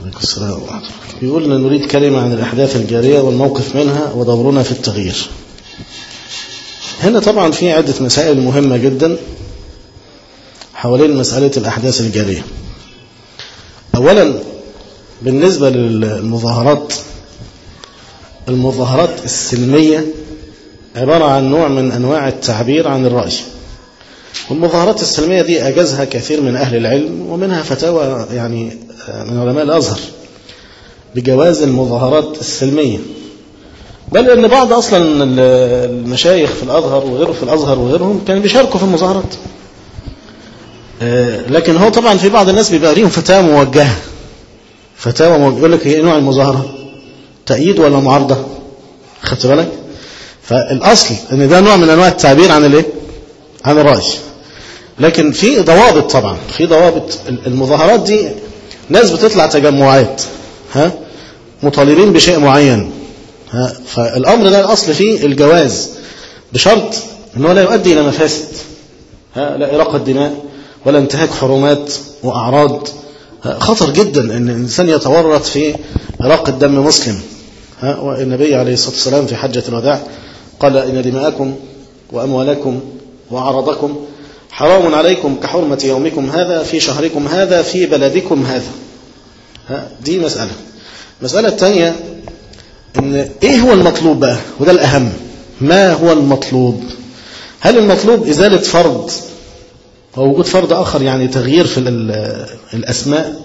عليكم السلام ورحمة الله بيقول أن نريد كلمة عن الأحداث الجارية والموقف منها ودورنا في التغيير هنا طبعا في عدة مسائل مهمة جدا حوالين مسألة الأحداث الجارية أولا بالنسبة للمظاهرات المظاهرات السلمية عبارة عن نوع من أنواع التعبير عن الرأي والمظاهرات السلمية دي أجازها كثير من أهل العلم ومنها فتاوى يعني من علماء الأزهر بجواز المظاهرات السلمية بل أن بعض أصلا المشايخ في الأزهر وغيره في الأزهر وغيرهم كانوا بيشاركوا في المظاهرات لكن هو طبعا في بعض الناس بيبقى ليهم فتاوى موجهة فتاوى موجهة يقول لك هي نوع المظاهرة تأييد ولا معارضة خدت بالك فالأصل أن ده نوع من أنواع التعبير عن الايه عن الرأي لكن في ضوابط طبعا في ضوابط المظاهرات دي ناس بتطلع تجمعات ها مطالبين بشيء معين ها فالأمر ده الأصل فيه الجواز بشرط أنه لا يؤدي إلى مفاسد ها لا إراقة دماء ولا انتهاك حرمات وأعراض خطر جدا أن الإنسان يتورط في إراقة دم مسلم ها والنبي عليه الصلاة والسلام في حجة الوداع قال إن دماءكم وأموالكم وأعراضكم حرام عليكم كحرمة يومكم هذا في شهركم هذا في بلدكم هذا ها دي مسألة المسألة الثانية إن إيه هو المطلوب بقى وده الأهم ما هو المطلوب هل المطلوب إزالة فرض ووجود فرض آخر يعني تغيير في الأسماء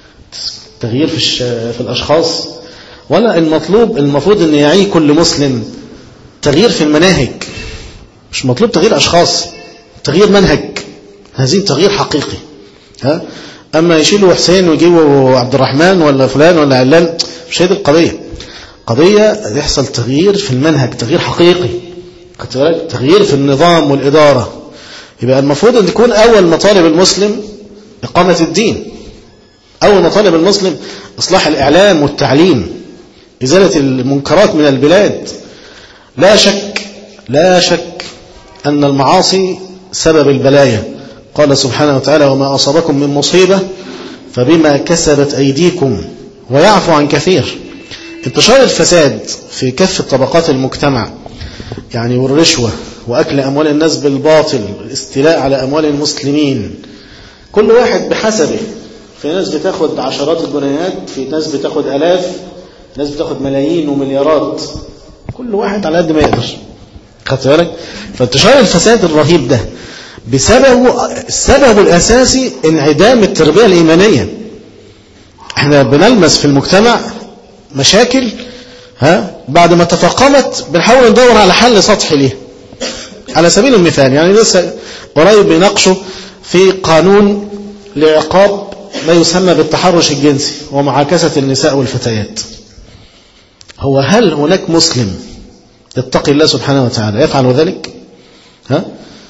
تغيير في, في الأشخاص ولا المطلوب المفروض أن يعي كل مسلم تغيير في المناهج مش مطلوب تغيير أشخاص تغيير منهج هذه تغيير حقيقي ها أما يشيلوا حسين ويجيبوا عبد الرحمن ولا فلان ولا علان مش هي دي القضية قضية يحصل تغيير في المنهج تغيير حقيقي تغيير في النظام والإدارة يبقى المفروض أن يكون أول مطالب المسلم إقامة الدين أول مطالب المسلم إصلاح الإعلام والتعليم إزالة المنكرات من البلاد لا شك لا شك أن المعاصي سبب البلايا قال سبحانه وتعالى وما أصابكم من مصيبة فبما كسبت أيديكم ويعفو عن كثير انتشار الفساد في كافة طبقات المجتمع يعني والرشوة وأكل أموال الناس بالباطل الاستيلاء على أموال المسلمين كل واحد بحسبه في ناس بتاخد عشرات الجنيهات في ناس بتاخد ألاف ناس بتاخد ملايين ومليارات كل واحد على قد ما يقدر خدت بالك فانتشار الفساد الرهيب ده بسببه السبب الأساسي انعدام التربية الإيمانية احنا بنلمس في المجتمع مشاكل ها بعد ما تفاقمت بنحاول ندور على حل سطحي ليه على سبيل المثال يعني لسه قريب بيناقشوا في قانون لعقاب ما يسمى بالتحرش الجنسي ومعاكسة النساء والفتيات هو هل هناك مسلم يتقي الله سبحانه وتعالى يفعل ذلك ها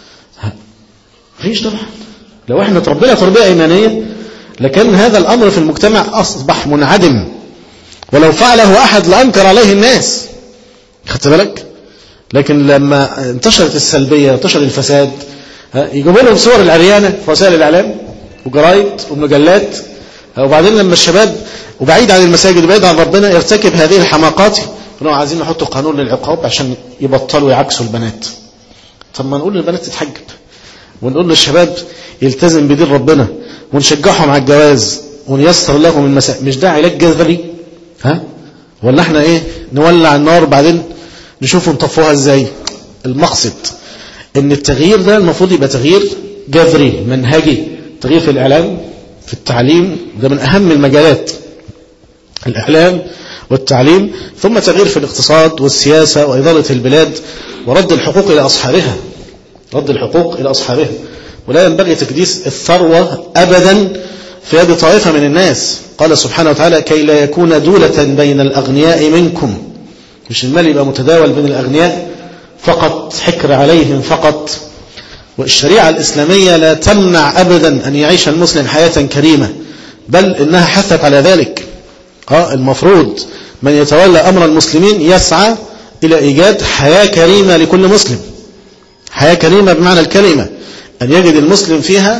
فيش طبعا لو احنا تربينا تربية ايمانية لكن هذا الامر في المجتمع اصبح منعدم ولو فعله احد لانكر عليه الناس خدت بالك لكن لما انتشرت السلبية انتشر الفساد يجيبوا لهم صور العريانة في وسائل الاعلام وجرايد ومجلات وبعدين لما الشباب وبعيد عن المساجد وبعيد عن ربنا يرتكب هذه الحماقات انه عايزين نحط قانون للعقاب عشان يبطلوا يعكسوا البنات طب ما نقول للبنات تتحجب ونقول للشباب يلتزم بدين ربنا ونشجعهم على الجواز ونيسر لهم المسائل مش ده علاج جذري ها ولا احنا ايه نولع النار بعدين نشوف نطفوها ازاي المقصد ان التغيير ده المفروض يبقى تغيير جذري منهجي تغيير في الاعلام في التعليم ده من اهم المجالات الاعلام والتعليم ثم تغيير في الاقتصاد والسياسة وإدارة البلاد ورد الحقوق إلى أصحابها رد الحقوق إلى أصحابها ولا ينبغي تكديس الثروة أبدا في يد طائفة من الناس قال سبحانه وتعالى كي لا يكون دولة بين الأغنياء منكم مش المال يبقى متداول بين الأغنياء فقط حكر عليهم فقط والشريعة الإسلامية لا تمنع أبدا أن يعيش المسلم حياة كريمة بل إنها حثت على ذلك المفروض من يتولى أمر المسلمين يسعى إلى إيجاد حياة كريمة لكل مسلم حياة كريمة بمعنى الكلمة أن يجد المسلم فيها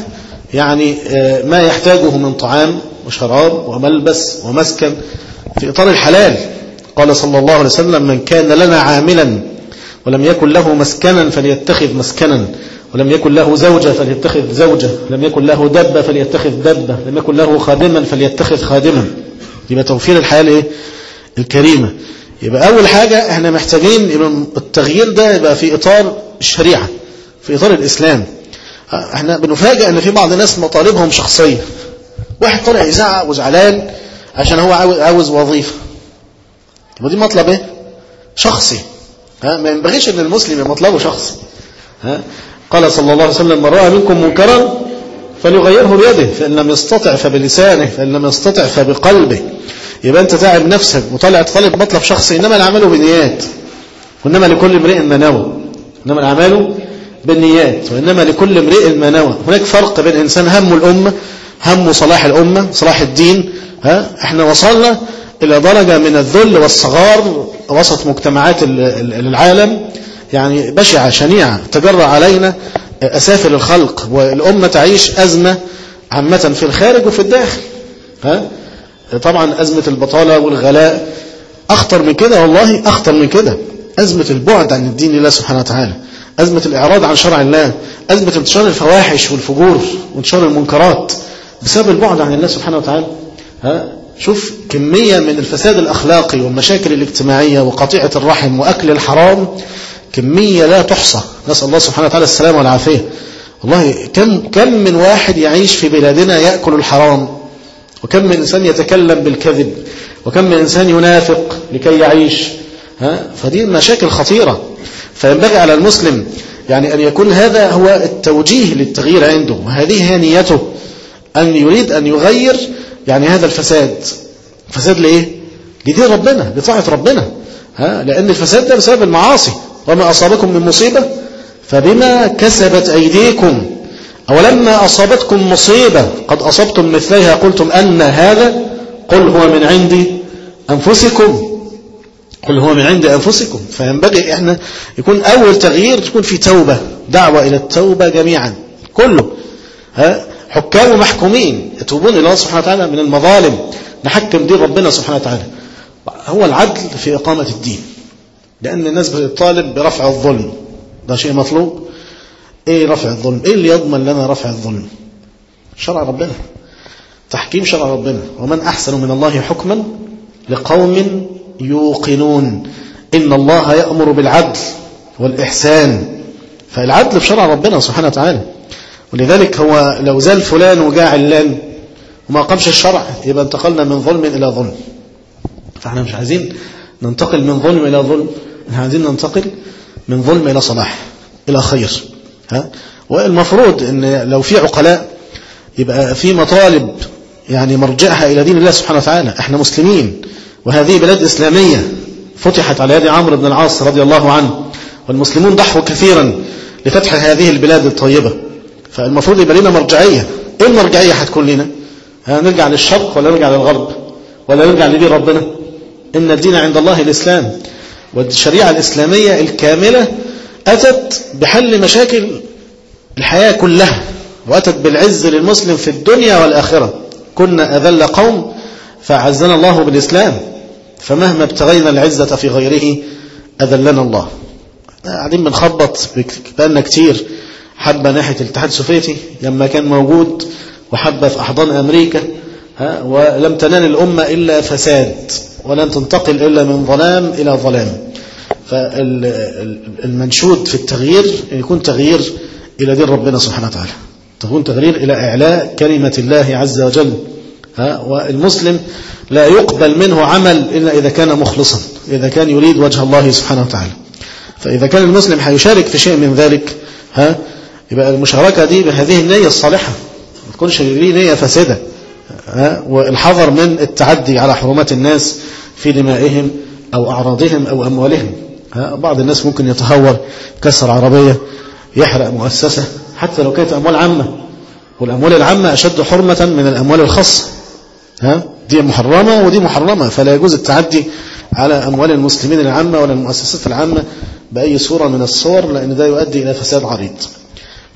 يعني ما يحتاجه من طعام وشراب وملبس ومسكن في إطار الحلال قال صلى الله عليه وسلم من كان لنا عاملا ولم يكن له مسكنا فليتخذ مسكنا ولم يكن له زوجة فليتخذ زوجة لم يكن له دبة فليتخذ دبة لم يكن له خادما فليتخذ خادما يبقى توفير الحياة الايه الكريمة يبقى أول حاجة احنا محتاجين يبقى التغيير ده يبقى في إطار الشريعة في إطار الإسلام احنا بنفاجئ ان في بعض الناس مطالبهم شخصية واحد طالع يزعق وزعلان عشان هو عاوز وظيفة ودي مطلب ايه شخصي ها ما ينبغيش ان المسلم مطلبه شخصي ها قال صلى الله عليه وسلم من رأى منكم منكرا فليغيره بيده فإن لم يستطع فبلسانه فإن لم يستطع فبقلبه يبقى أنت تعب نفسك وطالع تطالب مطلب شخصي إنما الأعمال بالنيات وإنما لكل امرئ ما نوى إنما الأعمال بالنيات وإنما لكل امرئ ما نوى هناك فرق بين إنسان همه الأمة همه صلاح الأمة صلاح الدين ها احنا وصلنا إلى درجة من الذل والصغار وسط مجتمعات العالم يعني بشعة شنيعة تجرى علينا أسافل الخلق والأمة تعيش أزمة عامة في الخارج وفي الداخل ها؟ طبعا أزمة البطالة والغلاء أخطر من كده والله أخطر من كده أزمة البعد عن الدين الله سبحانه وتعالى أزمة الإعراض عن شرع الله أزمة انتشار الفواحش والفجور وانتشار المنكرات بسبب البعد عن الله سبحانه وتعالى ها؟ شوف كمية من الفساد الأخلاقي والمشاكل الاجتماعية وقطيعة الرحم وأكل الحرام كمية لا تحصى نسأل الله سبحانه وتعالى السلامة والعافية والله كم, كم من واحد يعيش في بلادنا يأكل الحرام وكم من إنسان يتكلم بالكذب وكم من إنسان ينافق لكي يعيش ها؟ فدي مشاكل خطيرة فينبغي على المسلم يعني أن يكون هذا هو التوجيه للتغيير عنده وهذه هي نيته أن يريد أن يغير يعني هذا الفساد فساد لإيه؟ لدين ربنا لطاعة ربنا ها؟ لأن الفساد ده بسبب المعاصي وما أصابكم من مصيبة فبما كسبت أيديكم أولما أصابتكم مصيبة قد أصبتم مثلها قلتم أن هذا قل هو من عند أنفسكم قل هو من عند أنفسكم فينبغي إحنا يكون أول تغيير تكون في توبة دعوة إلى التوبة جميعا كله ها حكام ومحكومين يتوبون إلى الله سبحانه وتعالى من المظالم نحكم دين ربنا سبحانه وتعالى هو العدل في إقامة الدين لأن الناس بتطالب برفع الظلم ده شيء مطلوب ايه رفع الظلم ايه اللي يضمن لنا رفع الظلم شرع ربنا تحكيم شرع ربنا ومن أحسن من الله حكما لقوم يوقنون إن الله يأمر بالعدل والإحسان فالعدل في شرع ربنا سبحانه وتعالى ولذلك هو لو زال فلان وجاء علان وما قامش الشرع يبقى انتقلنا من ظلم إلى ظلم فاحنا مش عايزين ننتقل من ظلم إلى ظلم احنا عايزين ننتقل من ظلم إلى صلاح إلى خير ها والمفروض ان لو في عقلاء يبقى في مطالب يعني مرجعها إلى دين الله سبحانه وتعالى احنا مسلمين وهذه بلاد إسلامية فتحت على يد عمرو بن العاص رضي الله عنه والمسلمون ضحوا كثيرا لفتح هذه البلاد الطيبة فالمفروض يبقى لنا مرجعية ايه المرجعية هتكون لنا نرجع للشرق ولا نرجع للغرب ولا نرجع لدين ربنا إن الدين عند الله الإسلام والشريعة الإسلامية الكاملة أتت بحل مشاكل الحياة كلها وأتت بالعز للمسلم في الدنيا والآخرة كنا أذل قوم فعزنا الله بالإسلام فمهما ابتغينا العزة في غيره أذلنا الله قاعدين بنخبط بقالنا كتير حبة ناحية الاتحاد السوفيتي لما كان موجود وحبة في أحضان أمريكا ها ولم تنال الأمة إلا فساد ولن تنتقل إلا من ظلام إلى ظلام فالمنشود في التغيير يكون تغيير إلى دين ربنا سبحانه وتعالى تكون تغيير إلى إعلاء كلمة الله عز وجل ها والمسلم لا يقبل منه عمل إلا إذا كان مخلصا إذا كان يريد وجه الله سبحانه وتعالى فإذا كان المسلم هيشارك في شيء من ذلك ها يبقى المشاركة دي بهذه النية الصالحة ما تكونش ليه نية فاسدة ها والحذر من التعدي على حرمات الناس في دمائهم أو أعراضهم أو أموالهم ها بعض الناس ممكن يتهور كسر عربية يحرق مؤسسة حتى لو كانت أموال عامة والأموال العامة أشد حرمة من الأموال الخاصة ها دي محرمة ودي محرمة فلا يجوز التعدي على أموال المسلمين العامة ولا المؤسسات العامة بأي صورة من الصور لأن ده يؤدي إلى فساد عريض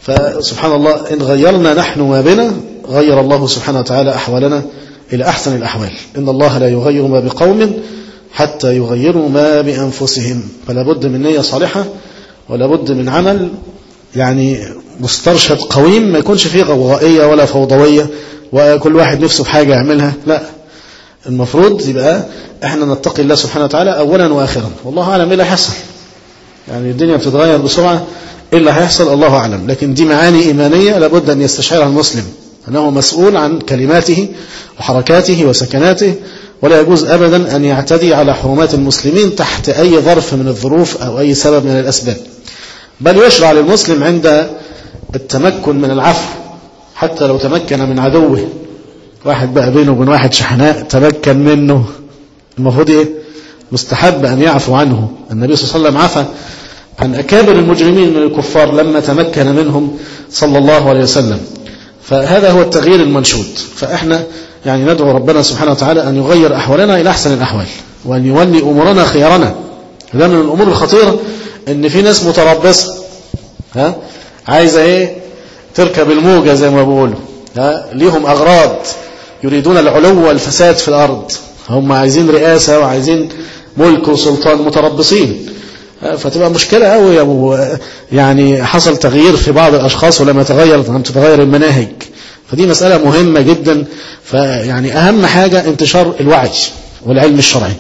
فسبحان الله إن غيرنا نحن ما بنا غير الله سبحانه وتعالى أحوالنا إلى أحسن الأحوال إن الله لا يغير ما بقوم حتى يغيروا ما بأنفسهم فلا بد من نية صالحة ولا بد من عمل يعني مسترشد قويم ما يكونش فيه غوغائية ولا فوضوية وكل واحد نفسه في حاجة يعملها لا المفروض يبقى احنا نتقي الله سبحانه وتعالى اولا واخرا والله اعلم ايه اللي هيحصل يعني الدنيا بتتغير بسرعه ايه اللي هيحصل الله اعلم لكن دي معاني ايمانيه لابد ان يستشعرها المسلم انه مسؤول عن كلماته وحركاته وسكناته ولا يجوز ابدا ان يعتدي على حرمات المسلمين تحت اي ظرف من الظروف او اي سبب من الاسباب بل يشرع للمسلم عند التمكن من العفو حتى لو تمكن من عدوه واحد بقى بينه وبين واحد شحناء تمكن منه المفروض ايه مستحب ان يعفو عنه النبي صلى الله عليه وسلم عفى عن اكابر المجرمين من الكفار لما تمكن منهم صلى الله عليه وسلم فهذا هو التغيير المنشود فاحنا يعني ندعو ربنا سبحانه وتعالى ان يغير احوالنا الى احسن الاحوال وان يولي امورنا خيارنا ده من الامور الخطيره ان في ناس متربصه ها عايزه ايه تركب الموجه زي ما بيقولوا ها ليهم اغراض يريدون العلو والفساد في الارض هم عايزين رئاسه وعايزين ملك وسلطان متربصين فتبقى مشكلة قوي يا ابو يعني حصل تغيير في بعض الأشخاص ولما تغير لم تتغير المناهج فدي مسألة مهمة جدا فيعني أهم حاجة انتشار الوعي والعلم الشرعي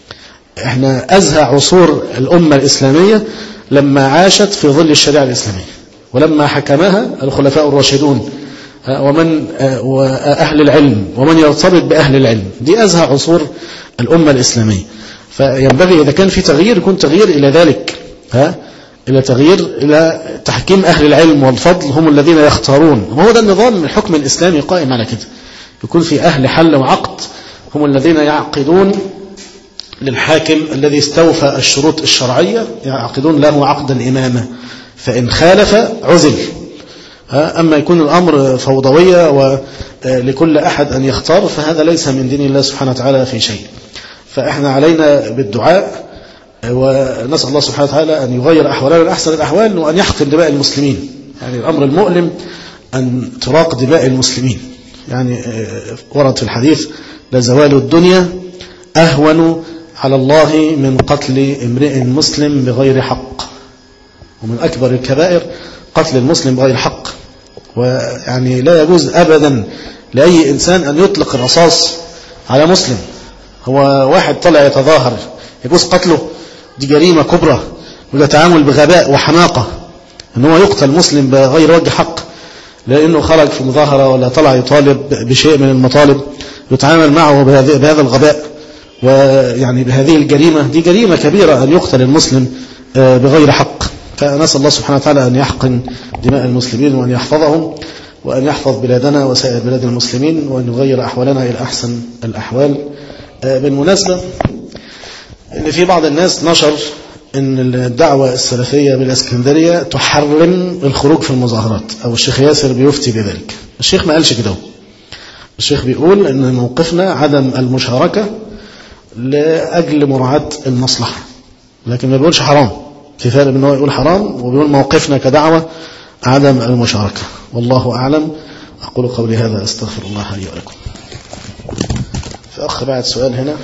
احنا أزهى عصور الأمة الإسلامية لما عاشت في ظل الشريعة الإسلامية ولما حكمها الخلفاء الراشدون ومن أهل العلم ومن يرتبط بأهل العلم دي أزهى عصور الأمة الإسلامية فينبغي إذا كان في تغيير يكون تغيير إلى ذلك ها إلى تغيير إلى تحكيم أهل العلم والفضل هم الذين يختارون وهو ده النظام الحكم الإسلامي قائم على كده يكون في أهل حل وعقد هم الذين يعقدون للحاكم الذي استوفى الشروط الشرعية يعقدون له عقد الإمامة فإن خالف عزل أما يكون الأمر فوضوية ولكل أحد أن يختار فهذا ليس من دين الله سبحانه وتعالى في شيء فإحنا علينا بالدعاء ونسأل الله سبحانه وتعالى أن يغير أحوالنا لأحسن الأحوال وأن يحقن دماء المسلمين يعني الأمر المؤلم أن تراق دماء المسلمين يعني ورد في الحديث لزوال الدنيا أهون على الله من قتل امرئ مسلم بغير حق ومن أكبر الكبائر قتل المسلم بغير حق ويعني لا يجوز أبدا لأي إنسان أن يطلق الرصاص على مسلم هو واحد طلع يتظاهر يجوز قتله دي جريمة كبرى وده تعامل بغباء وحماقة ان هو يقتل مسلم بغير وجه حق لأنه خرج في مظاهرة ولا طلع يطالب بشيء من المطالب يتعامل معه بهذا الغباء ويعني بهذه الجريمة دي جريمة كبيرة أن يقتل المسلم بغير حق فنسأل الله سبحانه وتعالى أن يحقن دماء المسلمين وأن يحفظهم وأن يحفظ بلادنا وسائر بلاد المسلمين وأن يغير أحوالنا إلى أحسن الأحوال بالمناسبة ان في بعض الناس نشر ان الدعوة السلفية بالاسكندرية تحرم الخروج في المظاهرات او الشيخ ياسر بيفتي بذلك الشيخ ما قالش كده الشيخ بيقول ان موقفنا عدم المشاركة لأجل مراعاة المصلحة لكن ما بيقولش حرام في فرق بين هو يقول حرام وبيقول موقفنا كدعوة عدم المشاركة والله أعلم أقول قولي هذا أستغفر الله لي ولكم في أخ بعد سؤال هنا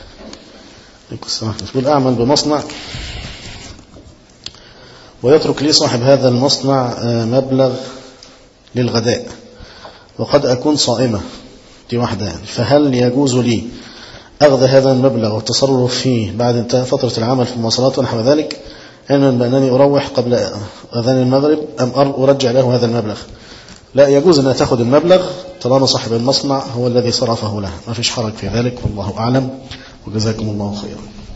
يقول أعمل بمصنع ويترك لي صاحب هذا المصنع مبلغ للغداء وقد أكون صائمة دي واحدة يعني فهل يجوز لي أخذ هذا المبلغ والتصرف فيه بعد انتهاء فترة العمل في المواصلات ونحو ذلك علما بأنني أروح قبل أذان المغرب أم أرجع له هذا المبلغ لا يجوز أن تأخذ المبلغ طالما صاحب المصنع هو الذي صرفه له ما فيش حرج في ذلك والله أعلم وجزاكم الله خيرا